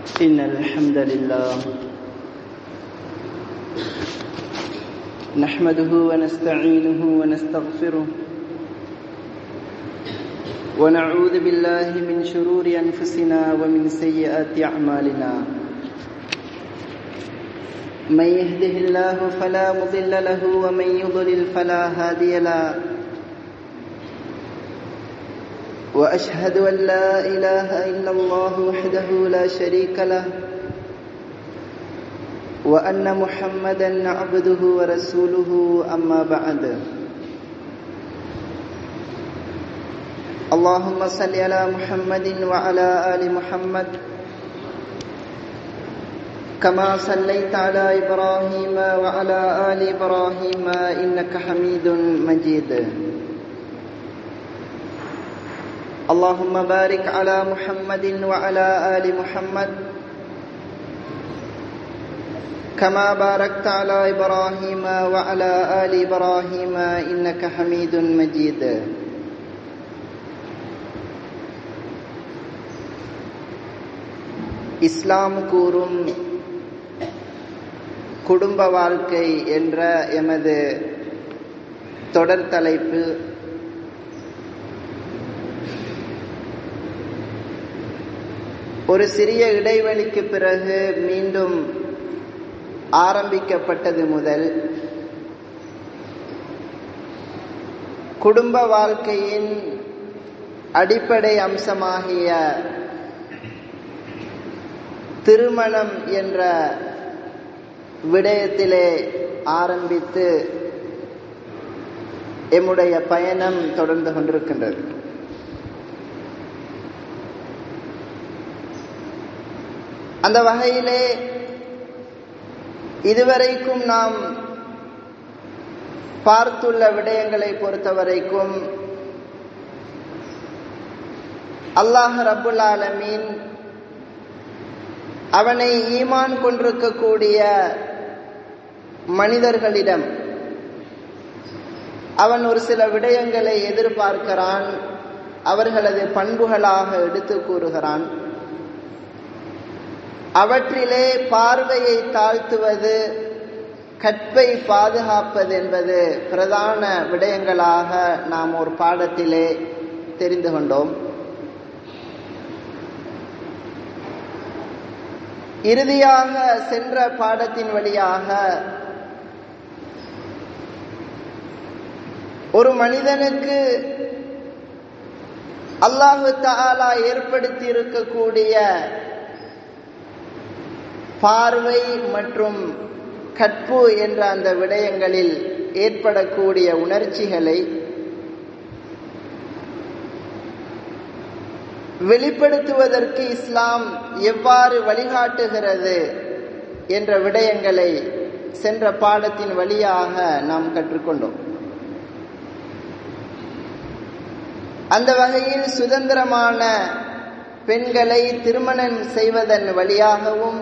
إن الحمد لله نحمده ونستعينه ونستغفره ونعوذ بالله من شرور أنفسنا ومن سيئات أعمالنا من يهده الله فلا مضل له ومن يضلل فلا هادي له واشهد ان لا اله الا الله وحده لا شريك له وان محمدا عبده ورسوله اما بعد اللهم صل على محمد وعلى ال محمد كما صليت على ابراهيم وعلى ال ابراهيم انك حميد مجيد اللهم بارك على محمد وعلى ال محمد كما باركت على ابراهيم وعلى ال ابراهيم انك حميد مجيد இஸ்லாம் கூறும் குடும்ப வாழ்க்கை என்ற எமது தொடர் தலைப்பு ஒரு சிறிய இடைவெளிக்கு பிறகு மீண்டும் ஆரம்பிக்கப்பட்டது முதல் குடும்ப வாழ்க்கையின் அடிப்படை அம்சமாகிய திருமணம் என்ற விடயத்திலே ஆரம்பித்து எம்முடைய பயணம் தொடர்ந்து கொண்டிருக்கின்றது அந்த வகையிலே இதுவரைக்கும் நாம் பார்த்துள்ள விடயங்களை பொறுத்தவரைக்கும் அல்லாஹ் ரபுல் ஆலமீன் அவனை ஈமான் கொண்டிருக்கக்கூடிய மனிதர்களிடம் அவன் ஒரு சில விடயங்களை எதிர்பார்க்கிறான் அவர்களது பண்புகளாக எடுத்து கூறுகிறான் அவற்றிலே பார்வையை தாழ்த்துவது கற்பை பாதுகாப்பது என்பது பிரதான விடயங்களாக நாம் ஒரு பாடத்திலே தெரிந்து கொண்டோம் இறுதியாக சென்ற பாடத்தின் வழியாக ஒரு மனிதனுக்கு அல்லாஹு தாலா ஏற்படுத்தி இருக்கக்கூடிய பார்வை மற்றும் கற்பு என்ற அந்த விடயங்களில் ஏற்படக்கூடிய உணர்ச்சிகளை வெளிப்படுத்துவதற்கு இஸ்லாம் எவ்வாறு வழிகாட்டுகிறது என்ற விடயங்களை சென்ற பாடத்தின் வழியாக நாம் கற்றுக்கொண்டோம் அந்த வகையில் சுதந்திரமான பெண்களை திருமணம் செய்வதன் வழியாகவும்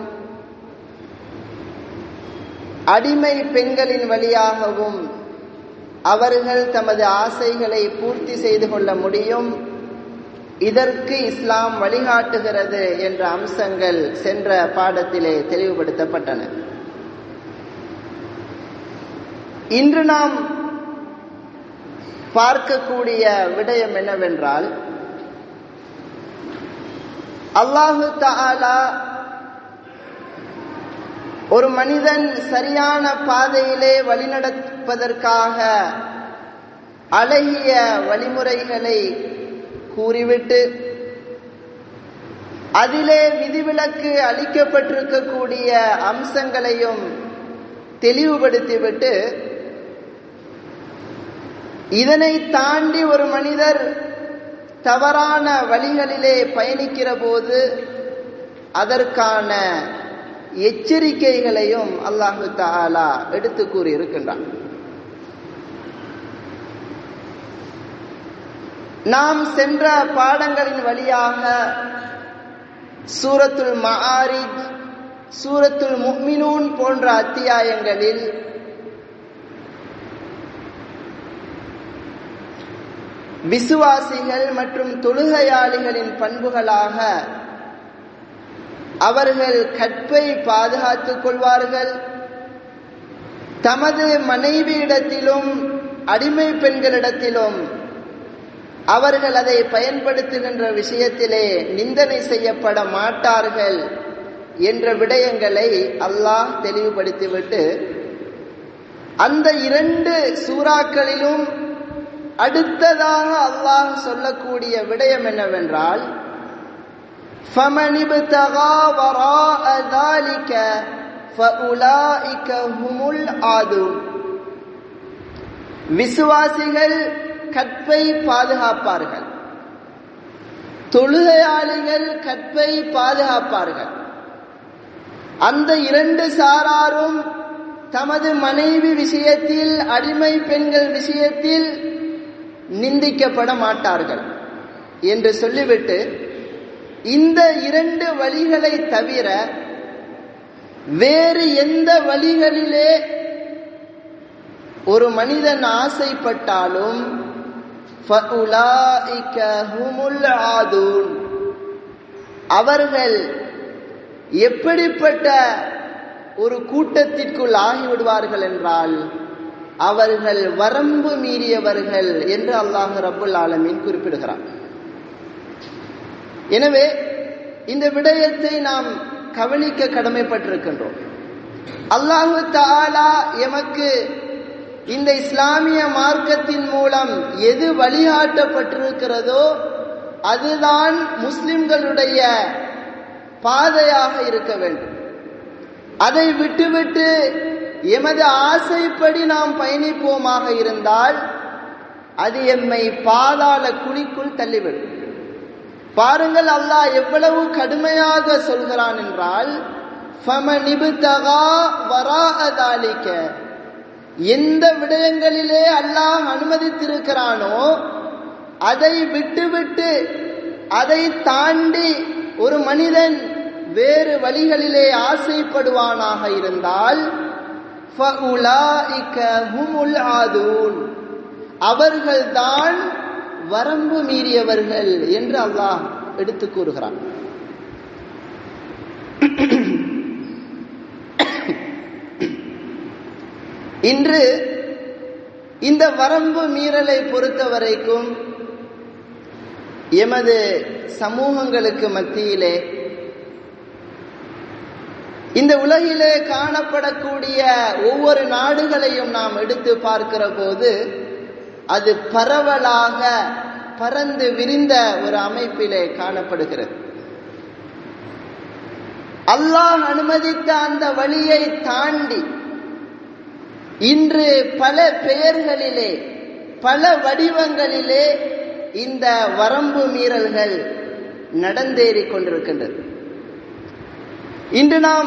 அடிமை பெண்களின் வழியாகவும் அவர்கள் தமது ஆசைகளை பூர்த்தி செய்து கொள்ள முடியும் இதற்கு இஸ்லாம் வழிகாட்டுகிறது என்ற அம்சங்கள் சென்ற பாடத்திலே தெளிவுபடுத்தப்பட்டன இன்று நாம் பார்க்கக்கூடிய விடயம் என்னவென்றால் அல்லாஹு தாலா ஒரு மனிதன் சரியான பாதையிலே வழிநடப்பதற்காக அழகிய வழிமுறைகளை கூறிவிட்டு அதிலே விதிவிலக்கு அளிக்கப்பட்டிருக்கக்கூடிய அம்சங்களையும் தெளிவுபடுத்திவிட்டு இதனை தாண்டி ஒரு மனிதர் தவறான வழிகளிலே பயணிக்கிற போது அதற்கான எச்சரிக்கைகளையும் அல்லாஹு தாலா எடுத்து கூறியிருக்கின்றான் நாம் சென்ற பாடங்களின் வழியாக சூரத்துல் மஆரிஜ் சூரத்துல் முக்மினூன் போன்ற அத்தியாயங்களில் விசுவாசிகள் மற்றும் தொழுகையாளிகளின் பண்புகளாக அவர்கள் கற்பை பாதுகாத்துக் கொள்வார்கள் தமது மனைவியிடத்திலும் அடிமை பெண்களிடத்திலும் அவர்கள் அதை பயன்படுத்துகின்ற விஷயத்திலே நிந்தனை செய்யப்பட மாட்டார்கள் என்ற விடயங்களை அல்லாஹ் தெளிவுபடுத்திவிட்டு அந்த இரண்டு சூறாக்களிலும் அடுத்ததாக அல்லாஹ் சொல்லக்கூடிய விடயம் என்னவென்றால் فَمَنِ ابْتَغَى وَرَاءَ ذَلِكَ فَأُولَئِكَ هُمُ الْعَادُونَ விசுவாசிகள் கற்பை பாதுகாப்பார்கள் தொழுகையாளிகள் கற்பை பாதுகாப்பார்கள் அந்த இரண்டு சாராரும் தமது மனைவி விஷயத்தில் அடிமை பெண்கள் விஷயத்தில் நிந்திக்கப்பட மாட்டார்கள் என்று சொல்லிவிட்டு இந்த இரண்டு வழிகளை தவிர வேறு எந்த வழிகளிலே ஒரு மனிதன் ஆசைப்பட்டாலும் அவர்கள் எப்படிப்பட்ட ஒரு கூட்டத்திற்குள் ஆகிவிடுவார்கள் என்றால் அவர்கள் வரம்பு மீறியவர்கள் என்று அல்லாஹ் ரபுல் ஆலமீன் குறிப்பிடுகிறார் எனவே இந்த விடயத்தை நாம் கவனிக்க கடமைப்பட்டிருக்கின்றோம் அல்லாஹு தாலா எமக்கு இந்த இஸ்லாமிய மார்க்கத்தின் மூலம் எது வழிகாட்டப்பட்டிருக்கிறதோ அதுதான் முஸ்லிம்களுடைய பாதையாக இருக்க வேண்டும் அதை விட்டுவிட்டு எமது ஆசைப்படி நாம் பயணிப்போமாக இருந்தால் அது எம்மை பாதாள குழிக்குள் தள்ளிவிடும் பாருங்கள் அல்லாஹ் எவ்வளவு கடுமையாக சொல்கிறான் என்றால் எந்த விடயங்களிலே அல்லாஹ் அனுமதித்திருக்கிறானோ அதை விட்டுவிட்டு அதை தாண்டி ஒரு மனிதன் வேறு வழிகளிலே ஆசைப்படுவானாக இருந்தால் அவர்கள்தான் வரம்பு மீறியவர்கள் என்று அல்லாஹ் எடுத்து கூறுகிறான் இன்று இந்த வரம்பு மீறலை பொறுத்த வரைக்கும் எமது சமூகங்களுக்கு மத்தியிலே இந்த உலகிலே காணப்படக்கூடிய ஒவ்வொரு நாடுகளையும் நாம் எடுத்து பார்க்கிற போது அது பரவலாக பறந்து விரிந்த ஒரு அமைப்பிலே காணப்படுகிறது அல்லாஹ் அனுமதித்த அந்த வழியை தாண்டி இன்று பல பெயர்களிலே பல வடிவங்களிலே இந்த வரம்பு மீறல்கள் நடந்தேறிக் கொண்டிருக்கின்றது இன்று நாம்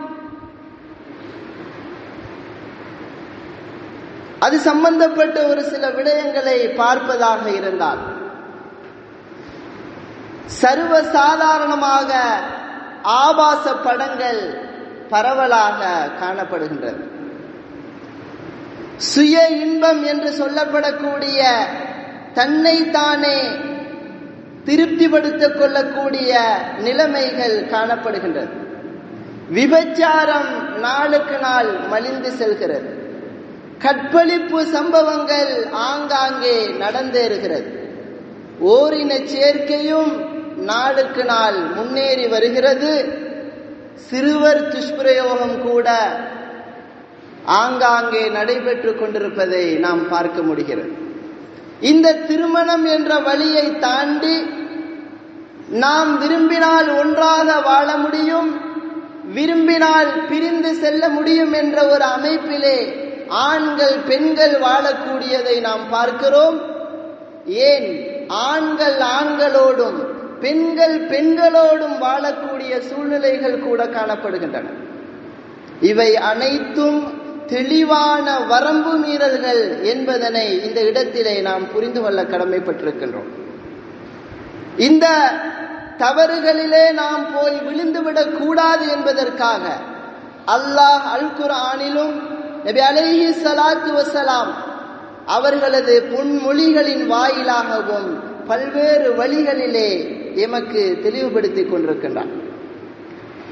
அது சம்பந்தப்பட்ட ஒரு சில விடயங்களை பார்ப்பதாக இருந்தால் சர்வ சாதாரணமாக ஆபாச படங்கள் பரவலாக காணப்படுகின்றது சுய இன்பம் என்று சொல்லப்படக்கூடிய தன்னை தானே திருப்திப்படுத்திக் கொள்ளக்கூடிய நிலைமைகள் காணப்படுகின்றது விபச்சாரம் நாளுக்கு நாள் மலிந்து செல்கிறது கற்பழிப்பு சம்பவங்கள் ஆங்காங்கே நடந்தேறுகிறது ஓரின சேர்க்கையும் நாளுக்கு நாள் முன்னேறி வருகிறது சிறுவர் துஷ்பிரயோகம் கூட ஆங்காங்கே நடைபெற்று கொண்டிருப்பதை நாம் பார்க்க முடிகிறது இந்த திருமணம் என்ற வழியை தாண்டி நாம் விரும்பினால் ஒன்றாக வாழ முடியும் விரும்பினால் பிரிந்து செல்ல முடியும் என்ற ஒரு அமைப்பிலே ஆண்கள் பெண்கள் வாழக்கூடியதை நாம் பார்க்கிறோம் ஏன் ஆண்கள் ஆண்களோடும் பெண்கள் பெண்களோடும் வாழக்கூடிய சூழ்நிலைகள் கூட காணப்படுகின்றன இவை அனைத்தும் தெளிவான வரம்பு மீறல்கள் என்பதனை இந்த இடத்திலே நாம் புரிந்து கொள்ள கடமைப்பட்டிருக்கின்றோம் இந்த தவறுகளிலே நாம் போய் விழுந்துவிடக் கூடாது என்பதற்காக அல்லாஹ் அல் குர்ஆனிலும் நபி அலைஹி ஸலாத்து வஸலாம் அவர்களது பொன்மொழிகளின்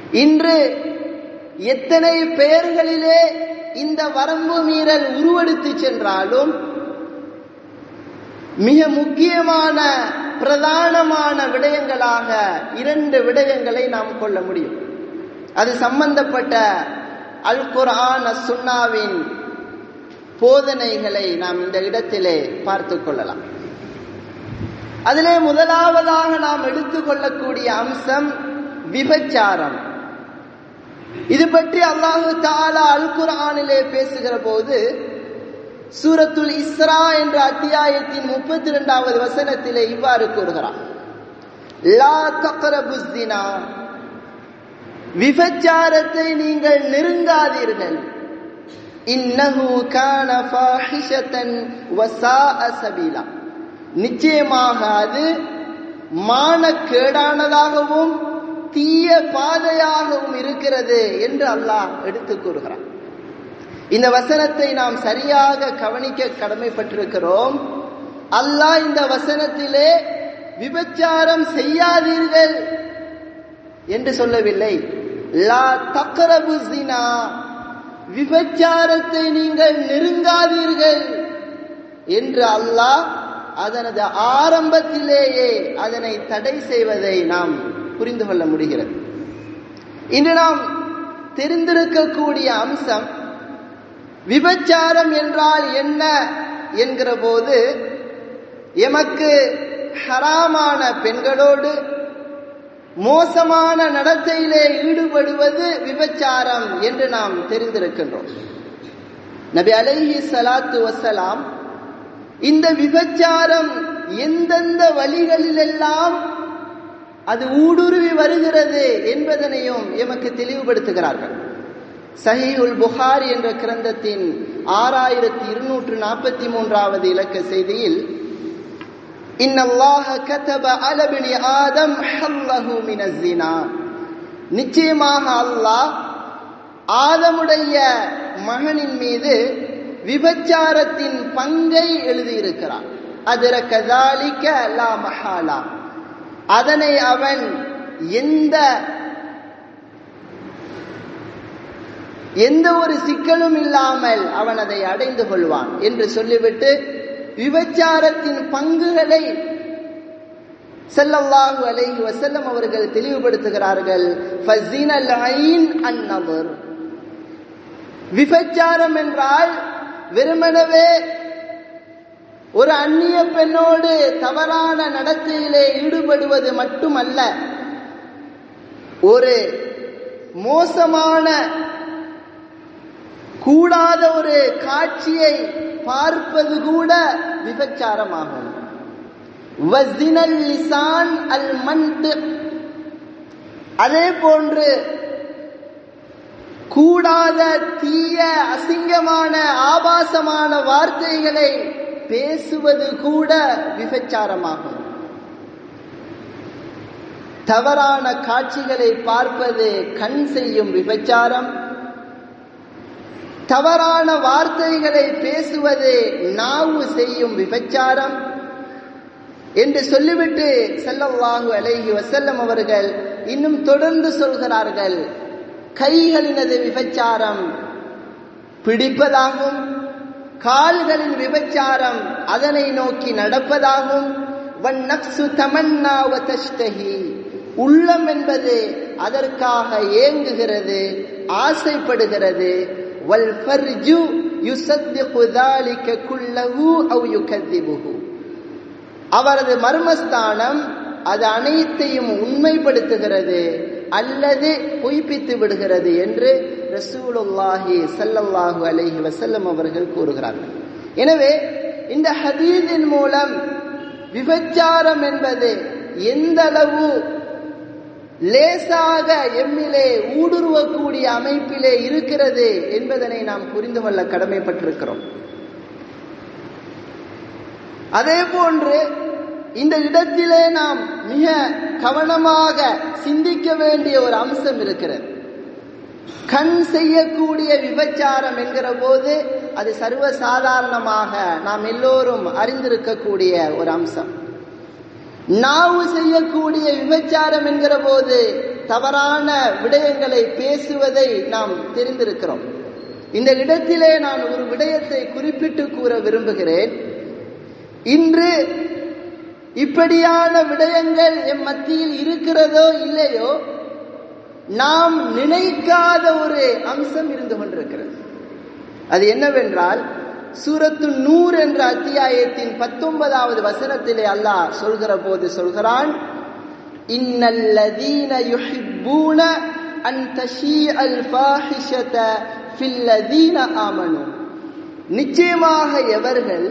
இன்று எத்தனை பெயர்களிலே இந்த வரம்பு மீறல் உருவெடுத்து சென்றாலும் மிக முக்கியமான பிரதானமான விடயங்களாக இரண்டு விடயங்களை நாம் கொள்ள முடியும் அது சம்பந்தப்பட்ட அல் குர்ஆன் சுன்னாவின் போதனைகளை நாம் இந்த இடத்திலே பார்த்து கொள்ளலாம் அதிலே முதலாவதாக நாம் எடுத்துக்கொள்ளக்கூடிய அம்சம் விபச்சாரம் இது பற்றி அல்லாஹு தாலா அல் குர்ஆனிலே பேசுகிற போது சூரத்துல் இஸ்ரா என்ற அத்தியாயத்தின் முப்பத்தி இரண்டாவது வசனத்திலே இவ்வாறு கூறுகிறார் லா தக்ரபுஸ்தினா விபச்சாரத்தை நீங்கள் நெருங்காதீர்கள் இன்னஹு கான ஃபாஹிஷத்தன் வஸாஅ சபீலா நிச்சயமாக அது மானக்கேடானதாகவும் தீய பாதையாகவும் இருக்கிறது என்று அல்லாஹ் எடுத்து கூறுகிறான் இந்த வசனத்தை நாம் சரியாக கவனிக்க கடமைப்பட்டிருக்கிறோம் அல்லாஹ் இந்த வசனத்திலே விபச்சாரம் செய்யாதீர்கள் என்று சொல்லவில்லை லா தக்கரபுசினா விபச்சாரத்தை நீங்கள் நெருங்காதீர்கள் என்று அல்லாஹ் அதனது ஆரம்பத்திலேயே அதனை தடை செய்வதை நாம் புரிந்து கொள்ள முடிகிறது இன்று நாம் தெரிந்திருக்கக்கூடிய அம்சம் விபச்சாரம் என்றால் என்ன என்கிற போது எமக்கு ஹராமான பெண்களோடு மோசமான நடத்தையிலே ஈடுபடுவது விபச்சாரம் என்று நாம் தெரிந்திருக்கின்றோம் நபி அலைஹி சலாத்து வசலாம் இந்த விபச்சாரம் எந்தெந்த வழிகளிலெல்லாம் அது ஊடுருவி வருகிறது என்பதனையும் எமக்கு தெளிவுபடுத்துகிறார்கள் சஹீஉல் புகார் என்ற கிரந்தத்தின் ஆறாயிரத்தி இருநூற்று நாற்பத்தி மூன்றாவது இலக்க செய்தியில் இன்னல்லாஹ கதப அலபினி ஆதம் ஹல்லஹு மினஸ்ஸினா நிச்சயமாக அல்லாஹ் ஆதமுடைய மகனின் மீது விபச்சாரத்தின் பங்கை எழுதியிருக்கிறான் அதிர கதாலிக்க லா மஹாலா அதனை அவன் எந்த எந்த ஒரு சிக்கலும் இல்லாமல் அவன் அதை அடைந்து கொள்வான் என்று சொல்லிவிட்டு விபச்சாரத்தின் பங்குகளை செல்லல்லாஹு அலைஹி வசல்லம் அவர்கள் தெளிவுபடுத்துகிறார்கள் ஃபஸினல் ஐன் அந்நவர் விபச்சாரம் என்றால் வெறுமனவே ஒரு அந்நிய பெண்ணோடு தவறான நடத்தையிலே ஈடுபடுவது மட்டுமல்ல ஒரு மோசமான கூடாத ஒரு காட்சியை பார்ப்பது கூட விபச்சாரமாகும் வசினல் லிசான் அல் மன்து அதே போன்று கூடாத தீய அசிங்கமான ஆபாசமான வார்த்தைகளை பேசுவது கூட விபச்சாரமாகும் தவறான காட்சிகளை பார்ப்பது கண் செய்யும் விபச்சாரம் தவறான வார்த்தைகளை பேசுவது நாவு செய்யும் விபச்சாரம் என்று சொல்லிவிட்டு செல்லவாங்கு அலைஹி வசல்லம் அவர்கள் இன்னும் தொடர்ந்து சொல்கிறார்கள் கைகளினது விபச்சாரம் பிடிப்பதாகும் கால்களின் விபச்சாரம் அதனை நோக்கி நடப்பதாகும் வன் நப்சு தமன்னா வதஷ்டஹி உள்ளம் என்பது அதற்காக ஏங்குகிறது ஆசைப்படுகிறது வல் ஃபர்ஜு யுசத்திகு ذلك كله او يكذبه அவரது மர்மஸ்தானம் அது அனைத்தையும் உண்மைப்படுத்துகிறது அல்லது பொய்ப்பித்து விடுகிறது என்று ரசூலுல்லாஹி சல்லல்லாஹு அலைஹி வசல்லம் அவர்கள் கூறுகிறார்கள் எனவே இந்த ஹதீஸின் மூலம் விபச்சாரம் என்பது எந்த அளவு லேசாக எம்மிலே ஊடுருவக்கூடிய அமைப்பிலே இருக்கிறது என்பதனை நாம் புரிந்து கொள்ள கடமைப்பட்டிருக்கிறோம் அதே போன்று இந்த இடத்திலே நாம் மிக கவனமாக சிந்திக்க வேண்டிய ஒரு அம்சம் இருக்கிறது கண் செய்யக்கூடிய விபச்சாரம் என்கிற போது அது சர்வசாதாரணமாக நாம் எல்லோரும் அறிந்திருக்கக்கூடிய ஒரு அம்சம் நாவு செய்யக்கூடிய விபச்சாரம் என்கிற போது தவறான விடயங்களை பேசுவதை நாம் தெரிந்திருக்கிறோம் இந்த இடத்திலே நான் ஒரு விடயத்தை குறிப்பிட்டு கூற விரும்புகிறேன் இன்று இப்படியான விடயங்கள் எம் மத்தியில் இருக்கிறதோ இல்லையோ நாம் நினைக்காத ஒரு அம்சம் இருந்து கொண்டிருக்கிறது அது என்னவென்றால் சூரத்து நூர் என்ற அத்தியாயத்தின் பத்தொன்பதாவது வசனத்திலே அல்லாஹ் சொல்கிற போது சொல்கிறான் இன்னல்லதீன யுஹிப்பூன அன் தஷீஅல் ஃபாஹிஷத ஃபில்லதீன ஆமனு நிச்சயமாக எவர்கள்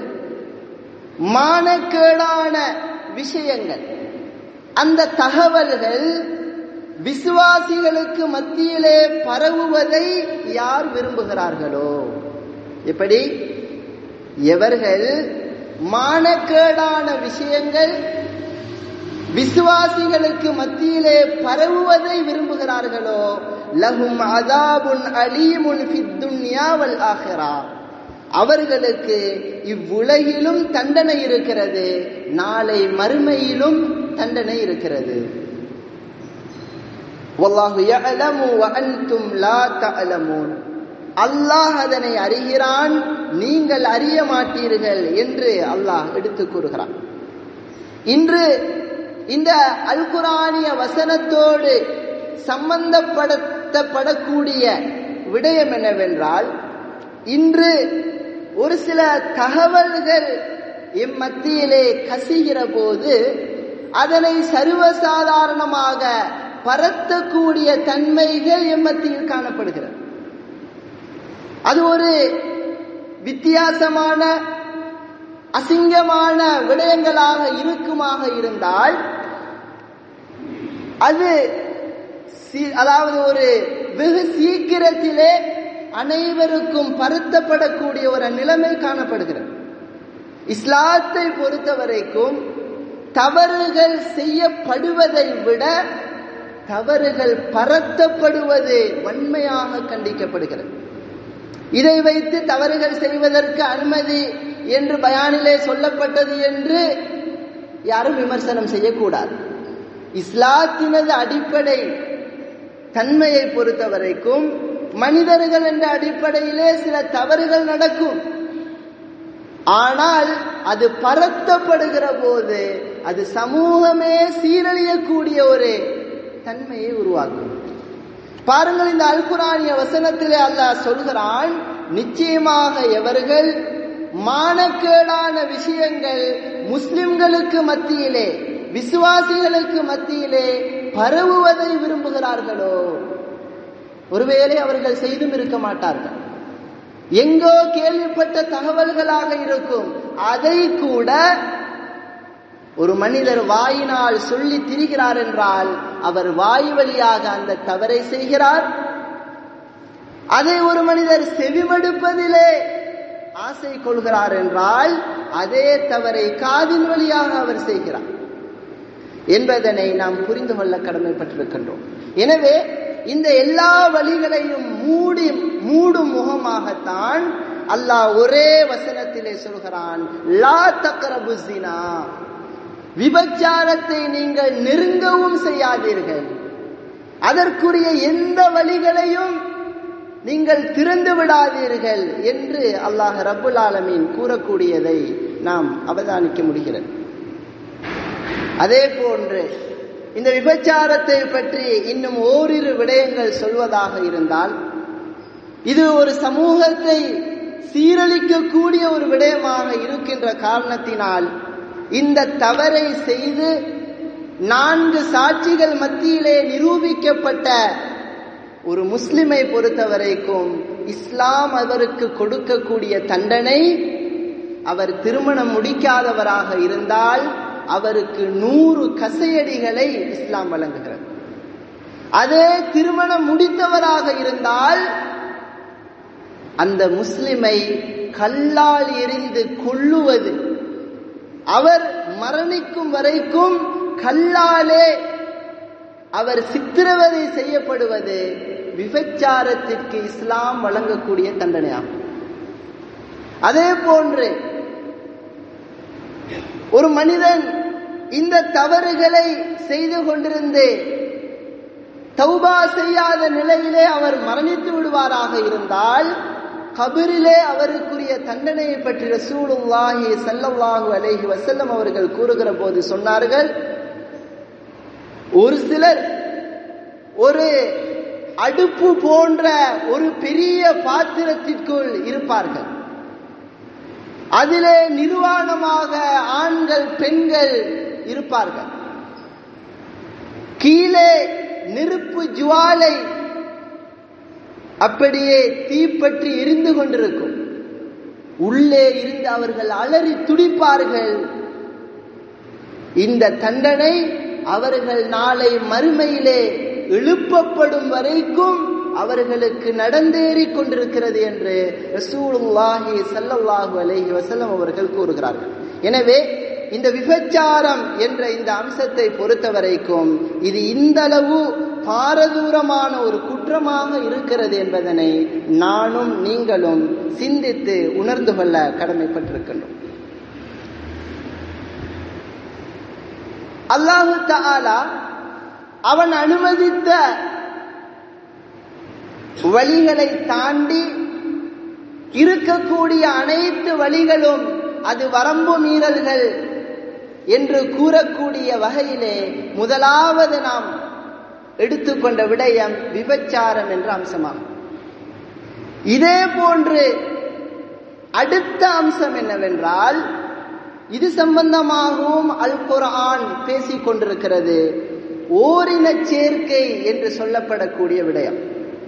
மானக்கேடான விஷயங்கள் அந்த தகவல்கள் விசுவாசிகளுக்கு மத்தியிலே பரவுவதை யார் விரும்புகிறார்களோ எப்படி எவர்கள் மானக்கேடான விஷயங்கள் விசுவாசிகளுக்கு மத்தியிலே பரவுவதை விரும்புகிறார்களோ லஹும் அதாபுன் அலீமுன் ஃபித்துன்யா வல் ஆஹிரா அவர்களுக்கு இவ்வுலகிலும் தண்டனை இருக்கிறது நாளை மறுமையிலும் தண்டனை இருக்கிறது வல்லாஹு யஅலமு வ அன்தும் லா தஅலமூன் அல்லாஹ் அதனை அறிகிறான் நீங்கள் அறிய மாட்டீர்கள் என்று அல்லாஹ் எடுத்து கூறுகிறான் இன்று இந்த அல் குரானிய வசனத்தோடு சம்பந்தப்படுத்தப்படக்கூடிய விடயம் என்னவென்றால் இன்று ஒரு சில தகவல்கள் எம் மத்தியிலே கசிகிற போது அதனை சர்வசாதாரணமாக பரத்தக்கூடிய தன்மைகள் எம் மத்தியில் காணப்படுகிறது அது ஒரு வித்தியாசமான அசிங்கமான விடயங்களாக இருக்குமாக இருந்தால் அது அதாவது ஒரு வெகு சீக்கிரத்திலே அனைவருக்கும் பருத்தப்படக்கூடிய ஒரு நிலைமை காணப்படுகிறது இஸ்லாத்தை பொறுத்த வரைக்கும் தவறுகள் செய்யப்படுவதை விட தவறுகள் பரத்தப்படுவது வன்மையாக கண்டிக்கப்படுகிறது இதை வைத்து தவறுகள் செய்வதற்கு அனுமதி என்று பயானிலே சொல்லப்பட்டது என்று யாரும் விமர்சனம் செய்யக்கூடாது இஸ்லாத்தினது அடிப்படை தன்மையை பொறுத்த வரைக்கும் மனிதர்கள் என்ற அடிப்படையிலே சில தவறுகள் நடக்கும் ஆனால் அது பரத்தப்படுகிற போது அது சமூகமே சீரழியக்கூடிய ஒரு தன்மையை உருவாக்கும் பாருங்கள் இந்த அல்குரானிய வசனத்திலே அல்லாஹ் சொல்கிறான் நிச்சயமாக எவர்கள் மானக்கேடான விஷயங்கள் முஸ்லிம்களுக்கு மத்தியிலே விசுவாசிகளுக்கு மத்தியிலே பரவுவதை விரும்புகிறார்களோ ஒருவேளை அவர்கள் செய்தும் இருக்க மாட்டார்கள் எங்கோ கேள்விப்பட்ட தகவல்களாக இருக்கும் அதை கூட ஒரு மனிதர் வாயினால் சொல்லி திரிகிறார் என்றால் அவர் வாய் வழியாக அந்த தவறை செய்கிறார் அதை ஒரு மனிதர் செவிமடுப்பதிலே ஆசை கொள்கிறார் என்றால் அதே தவறை காதின் வழியாக அவர் செய்கிறார் என்பதனை நாம் புரிந்து கொள்ள கடமைப்பட்டிருக்கின்றோம் எனவே இந்த எல்லா வழிகளையும் மூடி மூடும் முகமாகத்தான் அல்லாஹ் ஒரே வசனத்திலே சொல்கிறான் லா தக்கரபுசினா விபச்சாரத்தை நீங்கள் நெருங்கவும் செய்யாதீர்கள் அதற்குரிய எந்த வழிகளையும் நீங்கள் திறந்து விடாதீர்கள் என்று அல்லாஹ் ரப்புல் ஆலமீன் கூறக்கூடியதை நாம் அவதானிக்க முடிகிறது அதே போன்று இந்த விபச்சாரத்தை பற்றி இன்னும் ஓரிரு விடயங்கள் சொல்வதாக இருந்தால் இது ஒரு சமூகத்தை சீரழிக்கக்கூடிய ஒரு விடயமாக இருக்கின்ற காரணத்தினால் இந்த தவறை செய்து நான்கு சாட்சிகள் மத்தியிலே நிரூபிக்கப்பட்ட ஒரு முஸ்லிமை பொறுத்தவரைக்கும் இஸ்லாம் அவருக்கு கொடுக்கக்கூடிய தண்டனை அவர் திருமணம் முடிக்காதவராக இருந்தால் அவருக்கு நூறு கசையடிகளை இஸ்லாம் வழங்குகிறது அதே திருமணம் முடித்தவராக இருந்தால் அந்த முஸ்லிமை கல்லால் எரிந்து கொள்ளுவது அவர் மரணிக்கும் வரைக்கும் கல்லாலே அவர் சித்திரவதை செய்யப்படுவது விபச்சாரத்திற்கு இஸ்லாம் வழங்கக்கூடிய தண்டனையாகும் அதே போன்று ஒரு மனிதன் இந்த தவறுகளை செய்து கொண்டிருந்து தௌபா செய்யாத நிலையிலே அவர் மரணித்து விடுவாராக இருந்தால் கபிரிலே அவருக்குரிய தண்டனையை பற்றி ரசூலுல்லாஹி ஸல்லல்லாஹு அலைஹி வஸல்லம் அவர்கள் கூறுகிற போது சொன்னார்கள் ஒரு சிலர் ஒரு அடுப்பு போன்ற ஒரு பெரிய பாத்திரத்திற்குள் இருப்பார்கள் அதிலே நிர்வாணமாக ஆண்கள் பெண்கள் இருப்பார்கள் கீழே நெருப்பு ஜுவாலை அப்படியே தீப்பற்றி எரிந்து கொண்டிருக்கும் உள்ளே இருந்து அவர்கள் அலறி துடிப்பார்கள் இந்த தண்டனை அவர்கள் நாளை மறுமையிலே எழுப்பப்படும் வரைக்கும் அவர்களுக்கு நடந்தேறிக் கொண்டிருக்கிறது என்று ரசூலுல்லாஹி ஸல்லல்லாஹு அலைஹி வஸல்லம் அவர்கள் கூறுகிறார்கள் எனவே இந்த விபச்சாரம் என்ற இந்த அம்சத்தை பொறுத்த வரைக்கும் இது இந்த அளவு பாரதூரமான ஒரு குற்றமாக இருக்கிறது என்பதனை நானும் நீங்களும் சிந்தித்து உணர்ந்து கொள்ள கடமைப்பட்டிருக்கின்றோம் அல்லாஹு தஆலா அவன் அனுமதித்த வழிகளை தாண்டி இருக்கக்கூடிய அனைத்து வழிகளும் அது வரம்பு மீறல்கள் என்று கூறக்கூடிய வகையிலே முதலாவது நாம் எடுத்துக்கொண்ட விடயம் விபச்சாரம் என்ற அம்சமாகும் இதே போன்று அடுத்த அம்சம் என்னவென்றால் இது சம்பந்தமாகவும் அல் குர்ஆன் பேசிக் கொண்டிருக்கிறது ஓரின சேர்க்கை என்று சொல்லப்படக்கூடிய விடயம்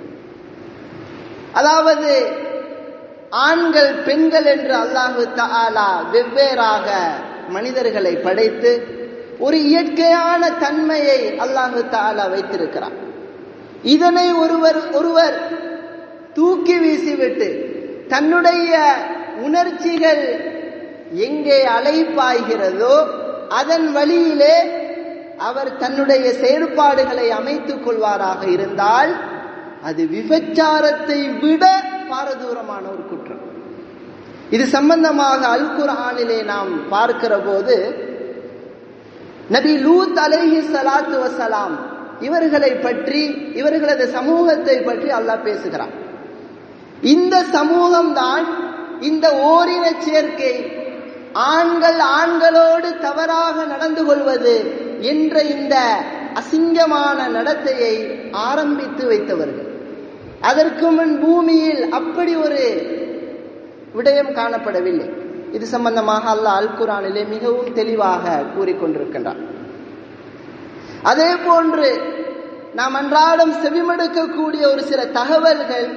அதாவது ஆண்கள் பெண்கள் என்று அல்லாஹு தஆலா வெவ்வேறாக மனிதர்களை படைத்து ஒரு இயற்கையான தன்மையை அல்லாஹு தஆலா வைத்திருக்கிறார் இதனை ஒருவர் ஒருவர் தூக்கி வீசிவிட்டு தன்னுடைய உணர்ச்சிகள் எங்கே அலைப்பாய்கிறதோ அதன் வழியிலே அவர் தன்னுடைய செயற்பாடுகளை அமைத்துக் கொள்வாராக இருந்தால் அது விபச்சாரத்தை விட பாரதூரமான ஒரு குற்றம் இது சம்பந்தமாக அல் குர்ஆனிலே நாம் பார்க்கிற போது நபி லூத் அலைஹி ஸலாத்து வஸலாம் இவர்களை பற்றி இவர்களது சமூகத்தை பற்றி அல்லாஹ் பேசுகிறான் இந்த சமூகம்தான் இந்த ஓரின சேர்க்கை ஆண்கள் ஆண்களோடு தவறாக நடந்து கொள்வது என்ற இந்த அசிங்கமான நடத்தையை ஆரம்பித்து வைத்தவர்கள் அதற்கு முன் பூமியில் அப்படி ஒரு விடயம் காணப்படவில்லை இது சம்பந்தமாக அல்லாஹ் அல் குரானிலே மிகவும் தெளிவாக கூறிக்கொண்டிருக்கின்றார் அதே போன்று நாம் அன்றாடம் செவிமடுக்கக்கூடிய ஒரு சில தகவல்கள்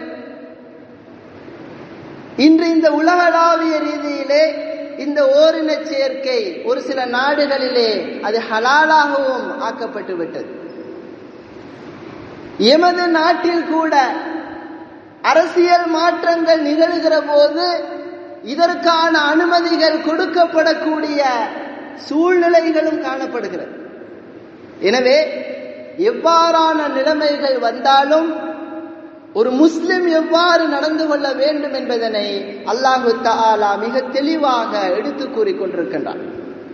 இன்று இந்த உலகளாவிய ரீதியிலே இந்த ஓரின சேர்க்கை ஒரு சில நாடுகளிலே அது ஹலாலாகவும் ஆக்கப்பட்டு விட்டது எமது நாட்டில் கூட அரசியல் மாற்றங்கள் நிகழ்கிற போது இதற்கான அனுமதிகள் கொடுக்கப்படக்கூடிய சூழ்நிலைகளும் காணப்படுகிறது எனவே எவ்வாறான நிலைமைகள் வந்தாலும் ஒரு முஸ்லிம் எவ்வாறு நடந்து கொள்ள வேண்டும் என்பதனை அல்லாஹு தஆலா மிக தெளிவாக எடுத்து கூறிக்கொண்டிருக்கின்றார்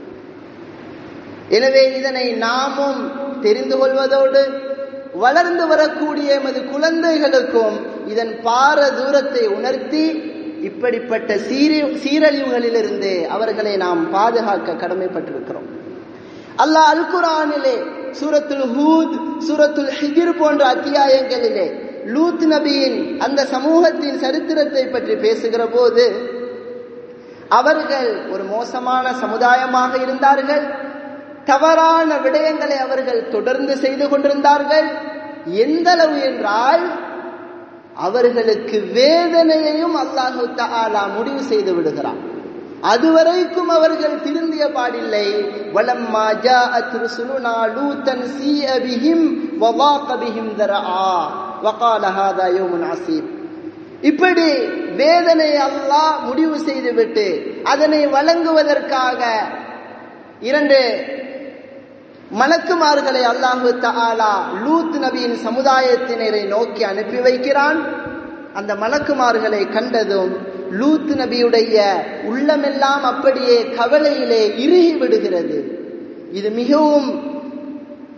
எனவே இதனை நாமும் தெரிந்து கொள்வதோடு வளர்ந்து வரக்கூடிய எமது குழந்தைகளுக்கும் இதன் பார தூரத்தை உணர்த்தி இப்படிப்பட்ட சீரி சீரழிவுகளிலிருந்து அவர்களை நாம் பாதுகாக்க கடமைப்பட்டிருக்கிறோம் அல்லாஹ் அல் குரானிலே சூரத்துல் ஹூத் சூரத்துல் ஹிஜிர் போன்ற அத்தியாயங்களிலே லூத் நபியின் அந்த சமூகத்தின் சரித்திரத்தை பற்றி பேசுகிற போது அவர்கள் ஒரு மோசமான சமுதாயமாக இருந்தார்கள் தவறான விடயங்களை அவர்கள் தொடர்ந்து செய்து கொண்டிருந்தார்கள் எந்த அளவு என்றால் அவர்களுக்கு வேதனையையும் அல்லாஹு தஆலா முடிவு செய்து விடுகிறான் அதுவரைக்கும் அவர்கள் திருந்திய பாடில்லை வலம்மா ஜாஅத் ருசுலுனா லூத்தன் சீஅ பிஹிம் வவாக பிஹிம் தரஆ வகால ஹாதா யௌமுன் அசீப் இப்படி வேதனை அல்லாஹ் முடிவு செய்துவிட்டு அதனை வழங்குவதற்காக இரண்டு மலக்குமார்களை அல்லாஹு தஆலா லூத் நபியின் சமுதாயத்தினரை நோக்கி அனுப்பி வைக்கிறான் அந்த மலக்குமார்களை கண்டதும் லூத் நபியுடைய உள்ளமெல்லாம் அப்படியே கவலையிலே இறுகி விடுகிறது இது மிகவும்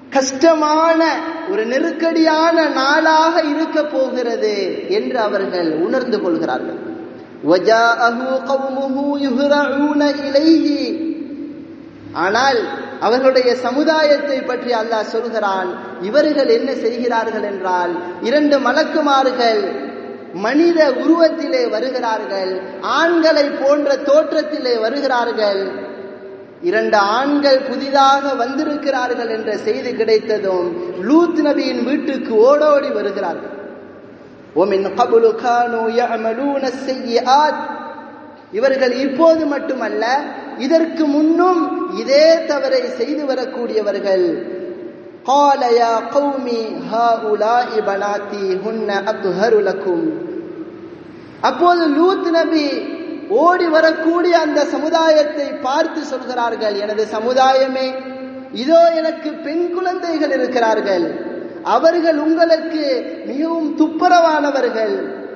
கஷ்டமான ஒரு நெருக்கடியான நாளாக இருக்க போகிறது என்று அவர்கள் உணர்ந்து கொள்கிறார்கள் وَجَاءَهُ قَوْمُهُ يُهْرَعُونَ إِلَيْهِ ஆனால் அவர்களுடைய சமுதாயத்தை பற்றி அல்லாஹ் சொல்கிறான் இவர்கள் என்ன செய்கிறார்கள் என்றால் இரண்டு மலக்குமார்கள் மனித உருவத்திலே வருகிறார்கள் ஆண்களை போன்ற தோற்றத்திலே வருகிறார்கள் இரண்டு ஆண்கள் புதிதாக வந்திருக்கிறார்கள் என்ற செய்தி கிடைத்ததும் லூத் நபியின் வீட்டுக்கு ஓடோடி வருகிறார்கள் وَمِنْ قَبْلُ كَانُوا يَعْمَلُونَ السَّيِّئَاتِ இவர்கள் இப்போது மட்டுமல்ல இதற்கு முன்னும் இதே தவறை செய்து வரக்கூடியவர்கள் قال يا قوم هؤلاء بناتي هن أطهر لكم அப்போது லூத் நபி ஓடி வரக்கூடிய அந்த சமுதாயத்தை பார்த்து சொல்கிறார்கள் எனது சமுதாயமே இதோ எனக்கு பெண் குழந்தைகள் இருக்கிறார்கள் அவர்கள் உங்களுக்கு மிகவும் துப்புரவானவர்கள்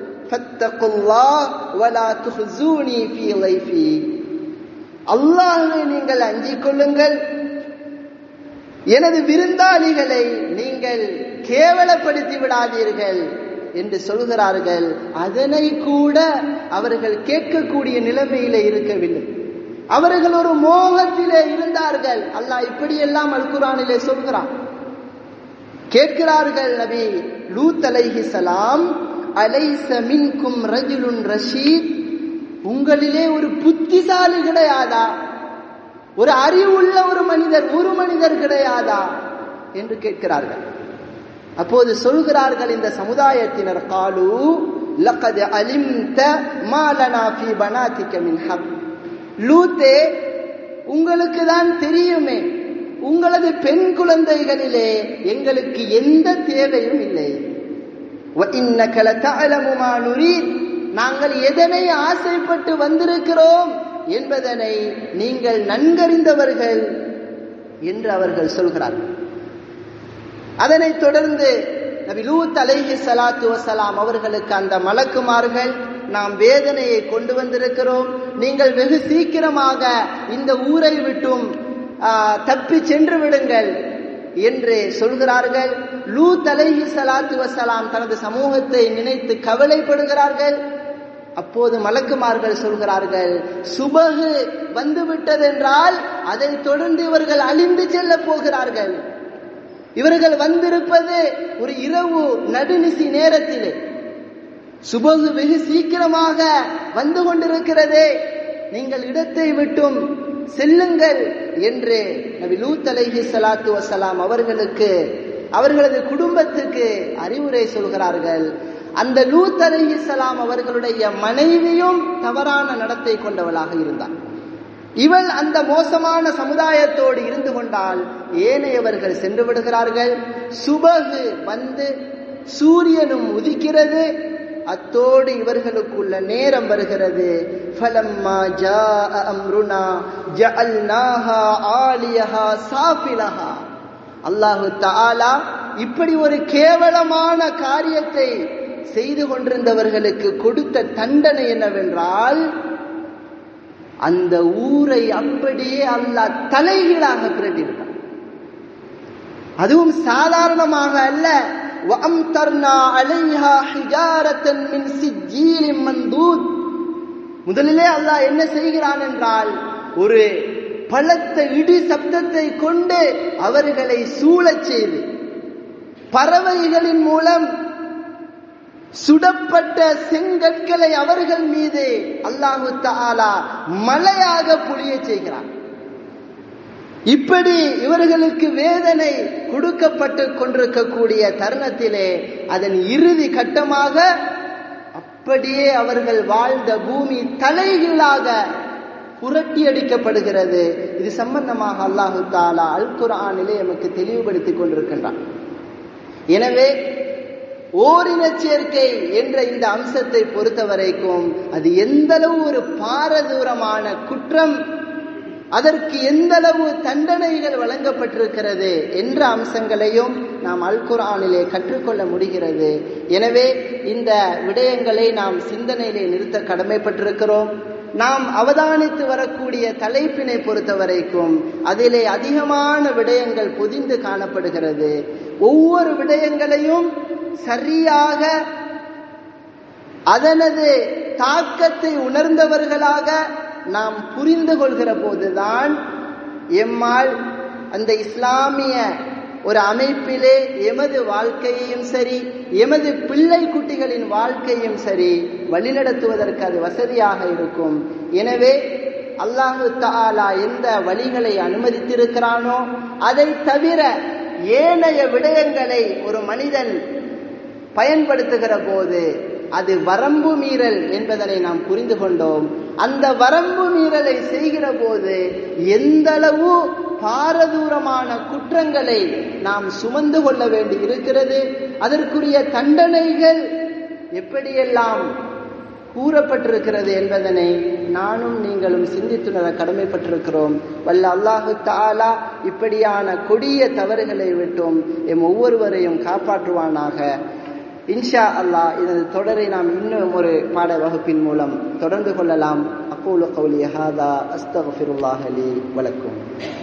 அல்லாஹை நீங்கள் அஞ்சிக் கொள்ளுங்கள் எனது விருந்தாளிகளை நீங்கள் கேவலப்படுத்தி விடாதீர்கள் என்று சொல்கிறார்கள் அதனை கூட அவர்கள் கேட்கக்கூடிய நிலைமையிலே இருக்கவில்லை அவர்கள் ஒரு மோகத்திலே இருந்தார்கள் அல்லாஹ் இப்படியெல்லாம் அல் குரானிலே சொல்கிறான் கேட்கிறார்கள் நபி லூத் அலைஹி சலாம் அலைச மின்கும் ரஜுலுன் ரஷீத் உங்களிலே ஒரு புத்திசாலி கிடையாதா ஒரு அறிவுள்ள ஒரு மனிதர் ஒரு மனிதர் கிடையாதா என்று கேட்கிறார்கள் அப்போது சொல்கிறார்கள் இந்த சமுதாயத்தினர் காலு லக்கது அலிம்த மாலனா ஃபி பனாதிக மின் ஹக் லூத்தே உங்களுக்கு தான் தெரியுமே உங்களது பெண் குழந்தைகளிலே எங்களுக்கு எந்த தேவையும் இல்லை நாங்கள் எதனை ஆசைப்பட்டு வந்திருக்கிறோம் என்பதனை நீங்கள் நன்கறிந்தவர்கள் என்று அவர்கள் சொல்கிறார்கள் அதனைத் தொடர்ந்து நபி லூத் அலைஹி சலாத்து வசலாம் அவர்களுக்கு அந்த மலக்குமார்கள் நாம் வேதனையை கொண்டு வந்திருக்கிறோம் நீங்கள் வெகு சீக்கிரமாக இந்த ஊரை விட்டும் தப்பி சென்று விடுங்கள் என்று சொல்கிறார்கள் லூத் அலைஹி சலாத்து வசலாம் தனது சமூகத்தை நினைத்து கவலைப்படுகிறார்கள் அப்போது மலக்குமார்கள் சொல்கிறார்கள் சுபகு வந்துவிட்டதென்றால் அதை தொடர்ந்து இவர்கள் அழிந்து செல்ல போகிறார்கள் இவர்கள் வந்திருப்பது ஒரு இரவு நடுநிசி நேரத்திலே சுபகு வெகு சீக்கிரமாக வந்து கொண்டிருக்கிறதே நீங்கள் இடத்தை விட்டும் செல்லுங்கள் என்று நபி லூத் அலைஹி சலாத்து வசலாம் அவர்களுக்கு அவர்களது குடும்பத்துக்கு அறிவுரை சொல்கிறார்கள் அந்த லூத் அலைஹி சலாம் அவர்களுடைய மனைவியும் தவறான நடத்தை கொண்டவளாக இருந்தார் இவள் அந்த மோசமான சமுதாயத்தோடு இருந்து கொண்டால் ஏனையவர்கள் சென்று விடுகிறார்கள் சுபகு வந்து சூரியனும் உதிக்கிறது அத்தோடு இவர்களுக்குள்ள நேரம் வருகிறது ஃபலம்மா ஜாஅ அம்ருனா ஜஅல்நாஹா ஆலியஹா சாஃபிலஹா அல்லாஹு தஆலா இப்படி ஒரு கேவலமான காரியத்தை செய்து கொண்டிருந்தவர்களுக்கு கொடுத்த தண்டனை என்னவென்றால் அந்த ஊரை அப்படியே அல்லாஹ் தலைகீழாக பிரட்டிவிட்டான் அதுவும் சாதாரணமாக அல்ல وَأَمْطَرْنَا عَلَيْهَا حِجَارَةً مِنْ سِجِّيلٍ مَنْضُودٍ முதலிலே அல்லாஹ் என்ன செய்கிறான் என்றால் ஒரு பலத்த இடி சப்தத்தை கொண்டு அவர்களை சூழச் செய்து பறவைகளின் மூலம் சுடப்பட்ட செங்கற்களை அவர்கள் மீது அல்லாஹு தாலா மலையாக புளிய செய்கிறான் இப்படி இவர்களுக்கு வேதனை கொடுக்கப்பட்டு கொண்டிருக்கக்கூடிய தருணத்திலே அதன் இறுதி கட்டமாக அப்படியே அவர்கள் வாழ்ந்த பூமி தலைகீழாக புரட்டி அடிக்கப்படுகிறது இது சம்பந்தமாக அல்லாஹு தாலா அல் குரானிலே நமக்கு தெளிவுபடுத்திக் கொண்டிருக்கின்றான் எனவே ஓரின சேர்க்கை என்ற இந்த அம்சத்தை பொறுத்த வரைக்கும் அது எந்தளவு ஒரு பாரதூரமான குற்றம் அதற்கு எந்த அளவு தண்டனைகள் வழங்கப்பட்டிருக்கிறது என்ற அம்சங்களையும் நாம் அல் குரானிலே கற்றுக்கொள்ள முடிகிறது எனவே இந்த விடயங்களை நாம் சிந்தனையிலே நிறுத்த கடமைப்பட்டிருக்கிறோம் நாம் அவதானித்து வரக்கூடிய தலைப்பினை பொறுத்த வரைக்கும் அதிலே அதிகமான விடயங்கள் பொதிந்து காணப்படுகிறது ஒவ்வொரு விடயங்களையும் சரியாக அதனது தாக்கத்தை உணர்ந்தவர்களாக நாம் புரிந்து கொள்கிற போதுதான் எம்மால் அந்த இஸ்லாமிய ஒரு அமைப்பிலே எமது வாழ்க்கையையும் சரி எமது பிள்ளை குட்டிகளின் வாழ்க்கையும் சரி வழிநடத்துவதற்கு அது வசதியாக இருக்கும் எனவே அல்லாஹு தாலா எந்த வழிகளை அனுமதித்திருக்கிறானோ அதை தவிர ஏனைய விடயங்களை ஒரு மனிதன் பயன்படுத்துகிற போது அது வரம்பு மீறல் என்பதனை நாம் புரிந்து கொண்டோம் அந்த வரம்பு மீறலை செய்கிற போது எந்த அளவு பாரதூரமான குற்றங்களை நாம் சுமந்து கொள்ள வேண்டி இருக்கிறது அதற்குரிய தண்டனைகள் எப்படியெல்லாம் கூறப்பட்டிருக்கிறது என்பதனை நானும் நீங்களும் சிந்தித்துணர கடமைப்பட்டிருக்கிறோம் வல்ல அல்லாஹு தாலா இப்படியான கொடிய தவறுகளை விட்டும் எம் ஒவ்வொருவரையும் காப்பாற்றுவானாக இன்ஷா அல்லாஹ் இதன் தொடரை நாம் இன்னும் ஒரு பாட வகுப்பின் மூலம் தொடர்ந்து கொள்ளலாம் அக்கூலு கௌலி ஹாதா அஸ்தகுல்லாஹலி வழக்கும்